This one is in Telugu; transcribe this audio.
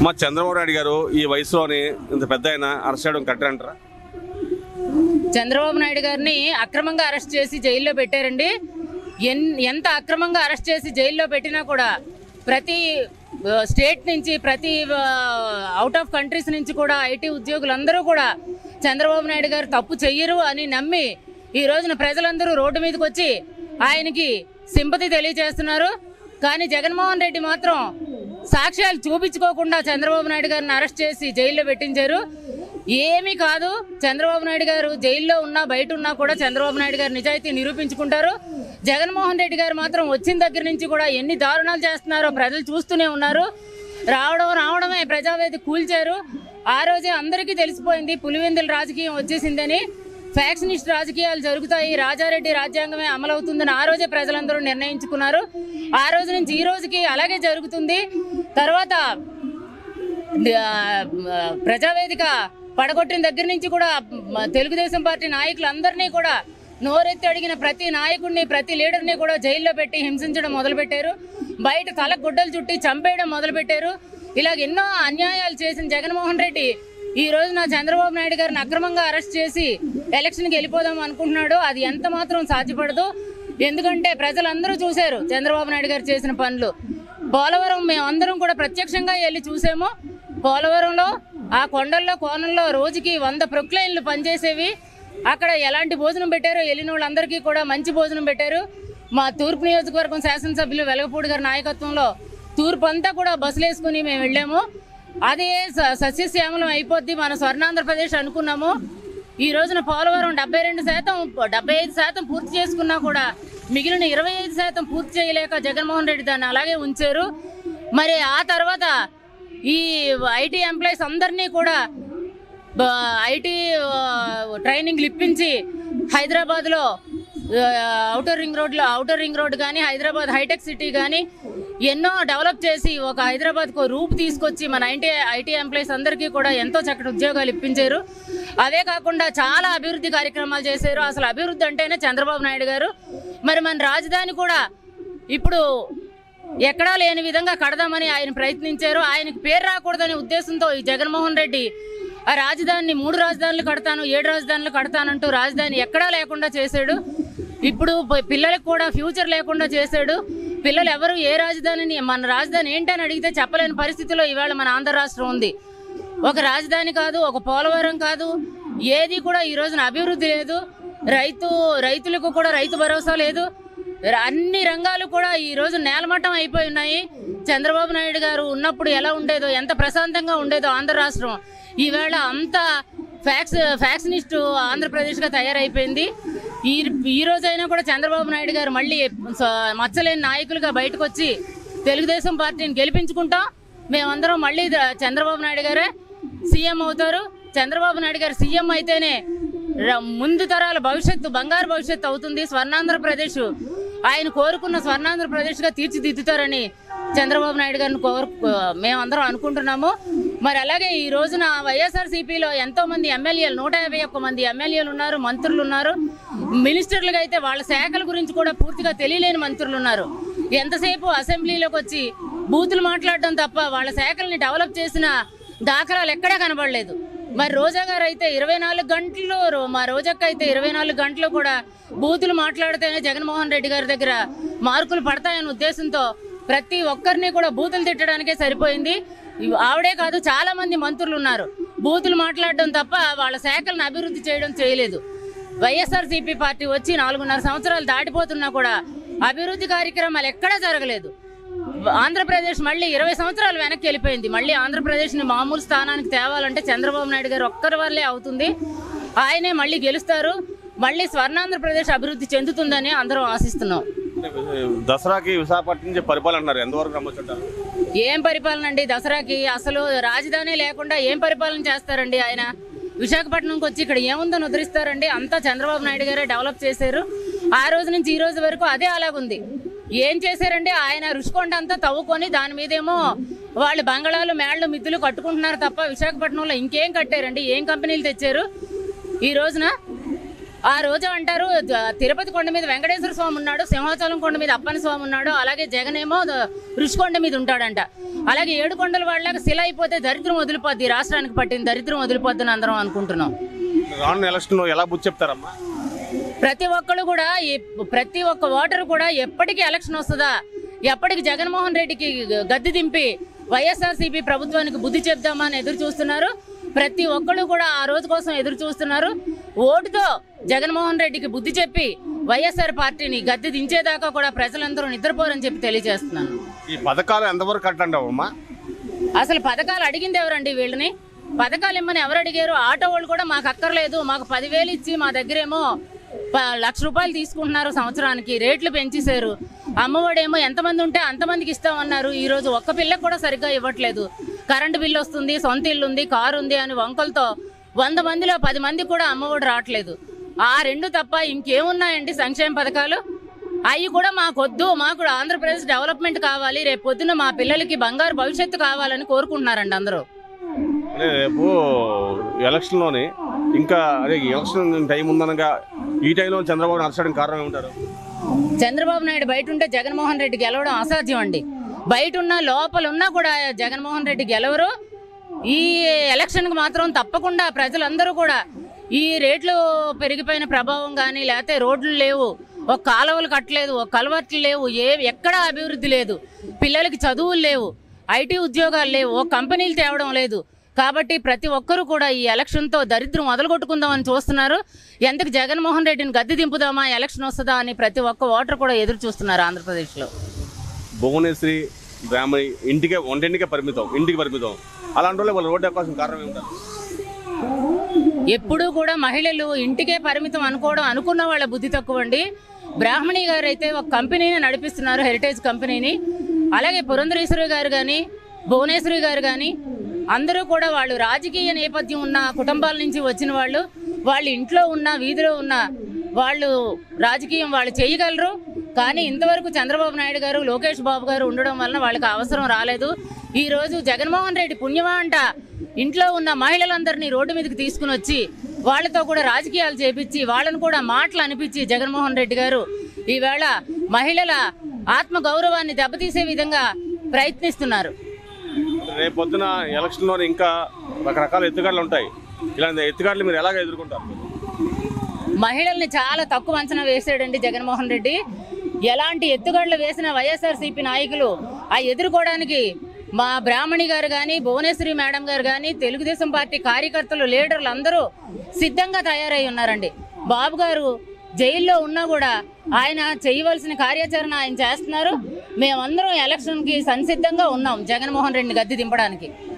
మా చంద్రబాబు నాయుడు గారు ఈ వయసులోని ఇంత పెద్ద ఆయన అరెస్ట్ చేయడం కరెక్ట్ అంటారా చంద్రబాబు నాయుడు గారిని అక్రమంగా అరెస్ట్ చేసి జైల్లో పెట్టారండి ఎన్ ఎంత అక్రమంగా అరెస్ట్ చేసి జైల్లో పెట్టినా కూడా ప్రతి ఆ, స్టేట్ నుంచి ప్రతి అవుట్ ఆఫ్ కంట్రీస్ నుంచి కూడా ఐటీ ఉద్యోగులందరూ కూడా చంద్రబాబు నాయుడు గారు తప్పు చెయ్యరు అని నమ్మి ఈ రోజున ప్రజలందరూ రోడ్డు మీదకి వచ్చి ఆయనకి సింపతి తెలియజేస్తున్నారు కానీ జగన్మోహన్ రెడ్డి మాత్రం సాక్ష్యాలు చూపించుకోకుండా చంద్రబాబు నాయుడు గారిని అరెస్ట్ చేసి జైల్లో పెట్టించారు ఏమీ కాదు చంద్రబాబు నాయుడు గారు జైల్లో ఉన్నా బయట ఉన్నా కూడా చంద్రబాబు నాయుడు గారు నిజాయితీ నిరూపించుకుంటారు జగన్మోహన్ రెడ్డి గారు మాత్రం వచ్చిన దగ్గర నుంచి కూడా ఎన్ని దారుణాలు చేస్తున్నారో ప్రజలు చూస్తూనే ఉన్నారు రావడం రావడమే ప్రజావేది కూల్చారు ఆ రోజే అందరికీ తెలిసిపోయింది పులివెందుల రాజకీయం వచ్చేసిందని ఫ్యాక్షనిస్ట్ రాజకీయాలు జరుగుతాయి రాజారెడ్డి రాజ్యాంగమే అమలవుతుందని ఆ రోజే ప్రజలందరూ నిర్ణయించుకున్నారు ఆ రోజు నుంచి ఈ రోజుకి అలాగే జరుగుతుంది తర్వాత ఆ, ప్రజావేదిక పడగొట్టిన దగ్గర నుంచి కూడా మ, తెలుగుదేశం పార్టీ నాయకులందరినీ కూడా నోరెత్తి అడిగిన ప్రతి నాయకుడిని ప్రతి లీడర్ని కూడా జైల్లో పెట్టి హింసించడం మొదలుపెట్టారు బయట తల గుడ్డలు చుట్టి చంపేయడం మొదలుపెట్టారు ఇలాగ ఎన్నో అన్యాయాలు చేసిన జగన్మోహన్ రెడ్డి ఈ రోజు నా చంద్రబాబు నాయుడు గారిని అక్రమంగా అరెస్ట్ చేసి ఎలక్షన్కి వెళ్ళిపోదాం అనుకుంటున్నాడు అది ఎంత మాత్రం సాధ్యపడదు ఎందుకంటే ప్రజలందరూ చూశారు చంద్రబాబు నాయుడు గారు చేసిన పనులు పోలవరం మేమందరం కూడా ప్రత్యక్షంగా వెళ్ళి చూసాము పోలవరంలో ఆ కొండల్లో కోనల్లో రోజుకి వంద ప్రొక్లైన్లు పనిచేసేవి అక్కడ ఎలాంటి భోజనం పెట్టారో వెళ్ళిన వాళ్ళందరికీ కూడా మంచి భోజనం పెట్టారు మా తూర్పు నియోజకవర్గం శాసనసభ్యులు వెలగపూడి గారి నాయకత్వంలో తూర్పు అంతా కూడా బస్సులు వేసుకుని మేము వెళ్ళాము అదే స- సస్యశ్యామలం అయిపోద్ది మన స్వర్ణాంధ్రప్రదేశ్ అనుకున్నాము ఈ రోజున పోలవరం డెబ్బై రెండు శాతం డెబ్బై ఐదు శాతం పూర్తి చేసుకున్నా కూడా మిగిలిన ఇరవై ఐదు శాతం పూర్తి చేయలేక జగన్మోహన్ రెడ్డి దాన్ని అలాగే ఉంచారు మరి ఆ తర్వాత ఈ ఐటీ ఎంప్లాయీస్ అందరినీ కూడా ఐటీ ట్రైనింగ్ ఇప్పించి హైదరాబాద్లో అవుటర్ రింగ్ రోడ్లో అవుటర్ రింగ్ రోడ్ కానీ హైదరాబాద్ హైటెక్ సిటీ కానీ ఎన్నో డెవలప్ చేసి ఒక హైదరాబాద్కు రూపు తీసుకొచ్చి మన ఐటీ ఐటీ ఎంప్లాయీస్ అందరికీ కూడా ఎంతో చక్కటి ఉద్యోగాలు ఇప్పించారు అవే కాకుండా చాలా అభివృద్ధి కార్యక్రమాలు చేశారు అసలు అభివృద్ధి అంటేనే చంద్రబాబు నాయుడు గారు మరి మన రాజధాని కూడా ఇప్పుడు ఎక్కడా లేని విధంగా కడదామని ఆయన ప్రయత్నించారు ఆయనకి పేరు రాకూడదనే ఉద్దేశంతో ఈ జగన్మోహన్ రెడ్డి ఆ రాజధానిని మూడు రాజధానులు కడతాను ఏడు రాజధానులు కడతానంటూ రాజధాని ఎక్కడా లేకుండా చేశాడు ఇప్పుడు ప- పిల్లలకు కూడా ఫ్యూచర్ లేకుండా చేశాడు పిల్లలు ఎవరు ఏ రాజధానిని మన రాజధాని ఏంటని అడిగితే చెప్పలేని పరిస్థితిలో ఇవాళ మన ఆంధ్ర రాష్ట్రం ఉంది ఒక రాజధాని కాదు ఒక పోలవరం కాదు ఏది కూడా ఈ రోజున అభివృద్ధి లేదు రైతు రైతులకు కూడా రైతు భరోసా లేదు ర- అన్ని రంగాలు కూడా ఈ రోజు నేలమట్టం అయిపోయి ఉన్నాయి చంద్రబాబు నాయుడు గారు ఉన్నప్పుడు ఎలా ఉండేదో ఎంత ప్రశాంతంగా ఉండేదో ఆంధ్ర రాష్ట్రం ఈవేళ అంత ఫ్యాక్స్ ఫ్యాక్షనిస్ట్ ఆంధ్రప్రదేశ్గా తయారైపోయింది ఈ ఈ రోజైనా కూడా చంద్రబాబు నాయుడు గారు మళ్ళీ స- మచ్చలేని నాయకులుగా బయటకు వచ్చి తెలుగుదేశం పార్టీని గెలిపించుకుంటాం మేమందరం మళ్ళీ ద- చంద్రబాబు నాయుడు గారే సీఎం అవుతారు చంద్రబాబు నాయుడు గారు సీఎం అయితేనే ర- ముందు తరాల భవిష్యత్తు బంగారు భవిష్యత్తు అవుతుంది స్వర్ణాంధ్రప్రదేశ్ ఆయన కోరుకున్న స్వర్ణాంధ్రప్రదేశ్గా తీర్చిదిద్దుతారని చంద్రబాబు నాయుడు గారిని కోరు మేమందరం అనుకుంటున్నాము మరి అలాగే ఈ రోజున వైఎస్ఆర్సీపీలో ఎంతో మంది ఎమ్మెల్యేలు నూట యాభై ఒక్క మంది ఎమ్మెల్యేలు ఉన్నారు మంత్రులు ఉన్నారు మినిస్టర్లుగా అయితే వాళ్ళ శాఖల గురించి కూడా పూర్తిగా తెలియలేని మంత్రులు ఉన్నారు ఎంతసేపు అసెంబ్లీలోకి వచ్చి బూతులు మాట్లాడడం తప్ప వాళ్ళ శాఖల్ని డెవలప్ చేసిన దాఖలాలు ఎక్కడా కనబడలేదు మరి రోజా గారు అయితే ఇరవై నాలుగు గంటలు రో- మా రోజక్క అయితే ఇరవై నాలుగు గంటలు కూడా బూతులు మాట్లాడితేనే జగన్మోహన్ రెడ్డి గారి దగ్గర మార్కులు పడతాయనే ఉద్దేశంతో ప్రతి ఒక్కరిని కూడా బూతులు తిట్టడానికే సరిపోయింది ఇవ్- ఆవిడే కాదు చాలా మంది మంత్రులు ఉన్నారు బూతులు మాట్లాడడం తప్ప వాళ్ళ శాఖలను అభివృద్ధి చేయడం చేయలేదు వైఎస్ఆర్సీపీ పార్టీ వచ్చి నాలుగున్నర సంవత్సరాలు దాటిపోతున్నా కూడా అభివృద్ధి కార్యక్రమాలు ఎక్కడా జరగలేదు ఆంధ్రప్రదేశ్ మళ్ళీ ఇరవై సంవత్సరాలు వెనక్కి వెళ్ళిపోయింది మళ్ళీ ఆంధ్రప్రదేశ్ని మామూలు స్థానానికి తేవాలంటే చంద్రబాబు నాయుడు గారు ఒక్కరి వల్లే అవుతుంది ఆయనే మళ్ళీ గెలుస్తారు మళ్ళీ స్వర్ణాంధ్రప్రదేశ్ అభివృద్ధి చెందుతుందని అందరం ఆశిస్తున్నాం అంటే దసరాకి విశాఖపట్నం నుంచి పరిపాలన అంటున్నారు ఎంతవరకు నమ్మొచ్చుంటారు ఏం పరిపాలన అండి దసరాకి అసలు రాజధాని లేకుండా ఏం పరిపాలన చేస్తారండి ఆయన విశాఖపట్నంకి వచ్చి ఇక్కడ ఏముందని ఉద్ధరిస్తారండి అంతా చంద్రబాబు నాయుడు గారే డెవలప్ చేశారు ఆ రోజు నుంచి ఈ రోజు వరకు అదే అలాగుంది ఏం చేశారంటే ఆయన రుషికొండ అంతా తవ్వుకొని దాని మీదేమో వాళ్ళు బంగళాలు మేళ్ళు మిద్దులు కట్టుకుంటున్నారు తప్ప విశాఖపట్నంలో ఇంకేం కట్టారండి ఏం కంపెనీలు తెచ్చారు ఈ రోజున ఆ రోజు అంటారు ద- తిరుపతి కొండ మీద వెంకటేశ్వర స్వామి ఉన్నాడు సింహాచలం కొండ మీద అప్పని స్వామి ఉన్నాడు అలాగే జగన్ ఏమో ద- ఋషికొండ మీద ఉంటాడంట అలాగే ఏడు కొండల వాళ్ళకి శిల అయిపోతే దరిద్రం వదిలిపోద్ది రాష్ట్రానికి పట్టిన దరిద్రం వదిలిపోద్దని అందరం అనుకుంటున్నాం రానున్న ఎలక్షన్ ఎలా బుద్ధి చెప్తారమ్మా ప్రతి ఒక్కరు కూడా ఈ- ప్రతి ఒక్క ఓటర్ కూడా ఎప్పటికి ఎలక్షన్ వస్తుందా ఎప్పటికి జగన్మోహన్ రెడ్డికి గద్దె దింపి వైఎస్ఆర్సీపీ ప్రభుత్వానికి బుద్ధి చెప్దామా అని ఎదురు చూస్తున్నారు ప్రతి ఒక్కళ్ళు కూడా ఆ రోజు కోసం ఎదురు చూస్తున్నారు ఓటుతో జగన్మోహన్ రెడ్డికి బుద్ధి చెప్పి వైఎస్ఆర్ పార్టీని గద్దె దించేదాకా కూడా ప్రజలందరూ నిద్రపోరని చెప్పి తెలియజేస్తున్నాను ఈ పథకాలు ఎంతవరకు కట్టంటావమ్మా అసలు పథకాలు అడిగింది ఎవరండి వీళ్ళని పథకాలు ఇమ్మని ఎవరు అడిగారు ఆటో వాళ్ళు కూడా మాకు అక్కర్లేదు మాకు పదివేలు ఇచ్చి మా దగ్గరేమో ప- లక్ష రూపాయలు తీసుకుంటున్నారు సంవత్సరానికి రేట్లు పెంచేశారు అమ్మఒడేమో ఎంతమంది ఉంటే అంతమందికి ఇస్తామన్నారు ఈ రోజు ఒక్క పిల్లకు కూడా సరిగ్గా ఇవ్వట్లేదు కరెంటు బిల్లు వస్తుంది సొంత ఇల్లు ఉంది కారు ఉంది అని వంకలతో వంద మందిలో పది మంది కూడా అమ్మఒడి రావట్లేదు ఆ రెండు తప్ప ఇంకేమున్నాయండి సంక్షేమ పథకాలు అవి కూడా మాకొద్దు మాకు కూడా ఆంధ్రప్రదేశ్ డెవలప్మెంట్ కావాలి రేపు పొద్దున్న మా పిల్లలకి బంగారు భవిష్యత్తు కావాలని కోరుకుంటున్నారండి అందరూ అదే రేపు ఎలక్షన్లోని ఇంకా అదే ఈ ఎలక్షన్ టైం ఉందనగా ఈ టైంలో చంద్రబాబు నడచడానికి కారణం ఏమంటారు చంద్రబాబు నాయుడు బయట ఉంటే జగన్మోహన్ రెడ్డి గెలవడం అసాధ్యం అండి బయట ఉన్న లోపల ఉన్నా కూడా జగన్మోహన్ రెడ్డి గెలవరు ఈ ఎలక్షన్కి మాత్రం తప్పకుండా ప్రజలందరూ కూడా ఈ రేట్లు పెరిగిపోయిన ప్రభావం కానీ లేకపోతే రోడ్లు లేవు ఒక కాలువలు కట్టలేదు ఒక కలవట్లు లేవు ఏ ఎక్కడా అభివృద్ధి లేదు పిల్లలకి చదువులు లేవు ఐటీ ఉద్యోగాలు లేవు ఒక కంపెనీలు తేవడం లేదు కాబట్టి ప్రతి ఒక్కరూ కూడా ఈ ఎలక్షన్తో దరిద్రం మొదలుగొట్టుకుందామని చూస్తున్నారు ఎందుకు జగన్మోహన్ రెడ్డిని గద్దె దింపుదామా ఎలక్షన్ వస్తుందా అని ప్రతి ఒక్క ఓటర్ కూడా ఎదురు చూస్తున్నారు ఆంధ్రప్రదేశ్లో భువనేశ్వరి బ్రాహ్మణి ఇంటికే వంటింటికే పరిమితం ఇంటికి పరిమితం అలాంటి వాళ్ళు వాళ్ళు రోడ్డు అవకాశం కారణం ఏమంటారు ఎప్పుడూ కూడా మహిళలు ఇంటికే పరిమితం అనుకోవడం అనుకున్న వాళ్ళ బుద్ధి తక్కువ అండి బ్రాహ్మణి గారు అయితే ఒక కంపెనీని నడిపిస్తున్నారు హెరిటేజ్ కంపెనీని అలాగే పురంధరేశ్వరి గారు కానీ భువనేశ్వరి గారు కానీ అందరూ కూడా వాళ్ళు రాజకీయ నేపథ్యం ఉన్న కుటుంబాల నుంచి వచ్చిన వాళ్ళు వాళ్ళు ఇంట్లో ఉన్న వీధిలో ఉన్న వాళ్ళు రాజకీయం వాళ్ళు చేయగలరు కానీ ఇంతవరకు చంద్రబాబు నాయుడు గారు లోకేష్ బాబు గారు ఉండడం వలన వాళ్ళకి అవసరం రాలేదు ఈ రోజు జగన్మోహన్ రెడ్డి పుణ్యమా అంట ఇంట్లో ఉన్న మహిళలందరినీ రోడ్డు మీదకి తీసుకుని వచ్చి వాళ్ళతో కూడా రాజకీయాలు చేపించి వాళ్ళని కూడా మాటలు అనిపించి జగన్మోహన్ రెడ్డి గారు ఈవేళ మహిళల ఆత్మ గౌరవాన్ని దెబ్బతీసే విధంగా ప్రయత్నిస్తున్నారు రేపు పొద్దున ఎలక్షన్లో ఇంకా రకరకాల ఎత్తుగాడులు ఉంటాయి ఇలాంటి ఎత్తుగాడులు మీరు ఎలాగ ఎదుర్కొంటారు మహిళల్ని చాలా తక్కువ అంచనా వేసాడండి జగన్మోహన్ రెడ్డి ఎలాంటి ఎత్తుగడలు వేసిన వైఎస్ఆర్సీపీ నాయకులు ఆ ఎదుర్కోవడానికి మా బ్రాహ్మణి గారు కానీ భువనేశ్వరి మేడం గారు కానీ తెలుగుదేశం పార్టీ కార్యకర్తలు లీడర్లు అందరూ సిద్ధంగా తయారై ఉన్నారండి బాబు గారు జైల్లో ఉన్నా కూడా ఆయన చేయవలసిన కార్యాచరణ ఆయన చేస్తున్నారు మేమందరం ఎలక్షన్కి సంసిద్ధంగా ఉన్నాం జగన్మోహన్ రెడ్డిని గద్దె దింపడానికి